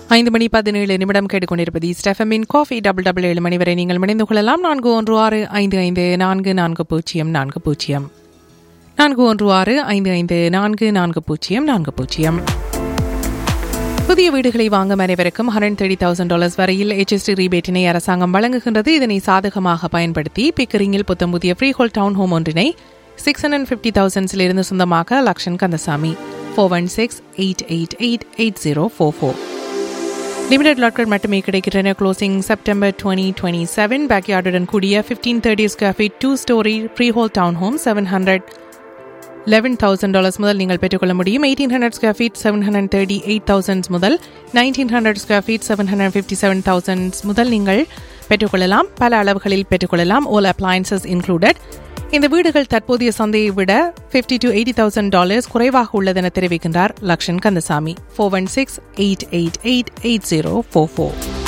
ஐந்து மணி பதினேழு நிமிடம் கேட்டுக்கொண்டிருப்பது ஸ்டெஃபமின் காஃபி டபுள் டபுள் ஏழு மணி வரை நீங்கள் இணைந்து கொள்ளலாம் நான்கு ஒன்று ஆறு ஐந்து ஐந்து நான்கு நான்கு பூஜ்ஜியம் நான்கு பூஜ்ஜியம் நான்கு ஒன்று ஆறு ஐந்து ஐந்து நான்கு நான்கு பூஜ்ஜியம் நான்கு பூஜ்ஜியம் புதிய வீடுகளை வாங்கும் அனைவருக்கும் ஹண்ட்ரட் தேர்ட்டி தௌசண்ட் டாலர்ஸ் வரையில் HST ரீபேட்டினை அரசாங்கம் வழங்குகின்றது இதனை சாதகமாக பயன்படுத்தி பிக்கரிங்கில் புத்தம் புதிய ஃப்ரீ ஹோல் டவுன் ஹோம் ஒன்றினை சிக்ஸ் ஹண்ட்ரட் ஃபிஃப்டி தௌசண்ட்ஸிலிருந்து சொந்தமாக்க Lakshan Kandasamy four one six eight eight eight eight zero four four limited லாட்கள் மட்டுமே கிடைக்கின்றன closing September twenty twenty seven பேக்யார்டுடன் கூடிய fifteen thirty square feet two storey freehold town home seven hundred eleven thousand dollars முதல் நீங்கள் பெற்றுக்கொள்ள முடியும் eighteen hundred square feet seven hundred thirty eight thousands முதல் nineteen hundred square feet seven hundred fifty seven thousands முதல் நீங்கள் பெற்றுக்கொள்ளலாம் பல அளவுகளில் பெற்றுக்கொள்ளலாம் ஓல் அப்ளையன்சஸ் இன்க்ளூடட் இந்த வீடுகள் தற்போதைய சந்தையை விட fifty to eighty thousand dollars குறைவாக உள்ளதென தெரிவிக்கின்றார் Lakshan Kandasamy four one six eight eight eight eight zero four four